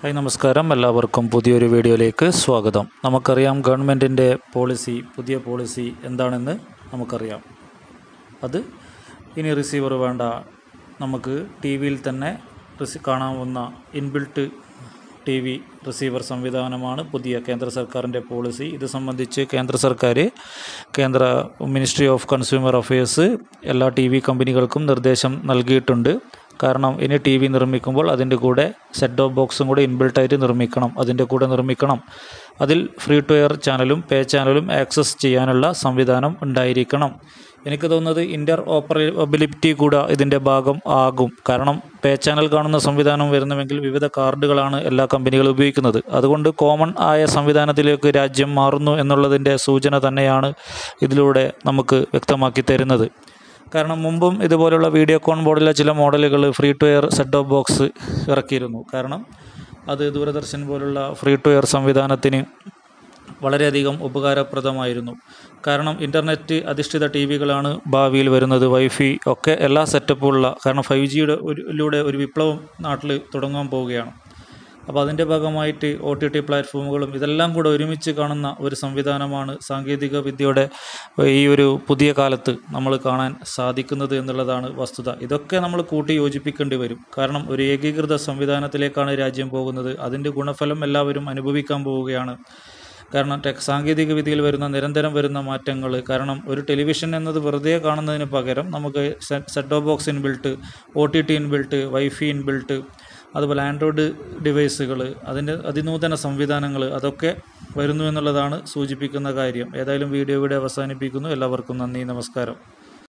hi നമസ്കാരം എല്ലാവർക്കും പുതിയൊരു വീഡിയോയിലേക്ക് സ്വാഗതം നമുക്കറിയാം ഗവൺമെൻറ്റിൻ്റെ പോളിസി പുതിയ പോളിസി എന്താണെന്ന് നമുക്കറിയാം അത് ഇനി റിസീവർ വേണ്ട നമുക്ക് ടി വിയിൽ തന്നെ റിസി കാണാവുന്ന ഇൻബിൽട്ട് ടി വി റിസീവർ സംവിധാനമാണ് പുതിയ കേന്ദ്ര സർക്കാരിൻ്റെ പോളിസി ഇത് സംബന്ധിച്ച് കേന്ദ്ര സർക്കാർ കേന്ദ്ര മിനിസ്ട്രി ഓഫ് കൺസ്യൂമർ അഫയേഴ്സ് എല്ലാ ടി വി കമ്പനികൾക്കും നിർദ്ദേശം നൽകിയിട്ടുണ്ട് കാരണം ഇനി ടി വി നിർമ്മിക്കുമ്പോൾ അതിൻ്റെ കൂടെ സെറ്റ് ഓഫ് ബോക്സും കൂടെ ഇൻബിൽട്ടായിട്ട് നിർമ്മിക്കണം അതിൻ്റെ കൂടെ നിർമ്മിക്കണം അതിൽ ഫ്രീ ടു എയർ ചാനലും പേ ചാനലും ആക്സസ് ചെയ്യാനുള്ള സംവിധാനം ഉണ്ടായിരിക്കണം എനിക്ക് തോന്നുന്നത് ഇൻ്റർ ഓപ്പറബിലിറ്റി കൂടെ ഇതിൻ്റെ ഭാഗം ആകും കാരണം പേ ചാനൽ കാണുന്ന സംവിധാനം വരുന്നുവെങ്കിൽ വിവിധ കാർഡുകളാണ് എല്ലാ കമ്പനികളും ഉപയോഗിക്കുന്നത് അതുകൊണ്ട് കോമൺ ആയ സംവിധാനത്തിലേക്ക് രാജ്യം മാറുന്നു എന്നുള്ളതിൻ്റെ സൂചന തന്നെയാണ് ഇതിലൂടെ നമുക്ക് വ്യക്തമാക്കി തരുന്നത് കാരണം മുമ്പും ഇതുപോലുള്ള വീഡിയോകോൺ ബോർഡിലെ ചില മോഡലുകൾ free to air set of box ഇറക്കിയിരുന്നു കാരണം അത് ദൂരദർശൻ പോലുള്ള ഫ്രീ ടു എയർ സംവിധാനത്തിന് വളരെയധികം ഉപകാരപ്രദമായിരുന്നു കാരണം ഇൻ്റർനെറ്റ് അധിഷ്ഠിത ടി വികളാണ് ഭാവിയിൽ വരുന്നത് വൈഫൈ ഒക്കെ എല്ലാ സെറ്റപ്പുള്ള കാരണം ഫൈവ് ജിയുടെ ഒരു ഒരു വിപ്ലവം നാട്ടിൽ തുടങ്ങാൻ പോവുകയാണ് അപ്പോൾ അതിൻ്റെ ഭാഗമായിട്ട് ഒ ടി ടി പ്ലാറ്റ്ഫോമുകളും ഇതെല്ലാം കൂടെ ഒരുമിച്ച് കാണുന്ന ഒരു സംവിധാനമാണ് സാങ്കേതിക വിദ്യയുടെ ഈ ഒരു പുതിയ കാലത്ത് നമ്മൾ കാണാൻ സാധിക്കുന്നത് എന്നുള്ളതാണ് വസ്തുത ഇതൊക്കെ നമ്മൾ കൂട്ടി യോജിപ്പിക്കേണ്ടി വരും കാരണം ഒരു ഏകീകൃത സംവിധാനത്തിലേക്കാണ് രാജ്യം പോകുന്നത് അതിൻ്റെ ഗുണഫലം എല്ലാവരും അനുഭവിക്കാൻ പോവുകയാണ് കാരണം ടെക് സാങ്കേതിക വിദ്യയിൽ വരുന്ന നിരന്തരം വരുന്ന മാറ്റങ്ങൾ കാരണം ഒരു ടെലിവിഷൻ എന്നത് വെറുതെ കാണുന്നതിന് പകരം നമുക്ക് set of box inbuilt O T T inbuilt wifi inbuilt അതുപോലെ ആൻഡ്രോയിഡ് ഡിവൈസുകൾ അതിൻ്റെ അതിനൂതന സംവിധാനങ്ങൾ അതൊക്കെ വരുന്നു എന്നുള്ളതാണ് സൂചിപ്പിക്കുന്ന കാര്യം ഏതായാലും വീഡിയോ ഇവിടെ അവസാനിപ്പിക്കുന്നു എല്ലാവർക്കും നന്ദി നമസ്കാരം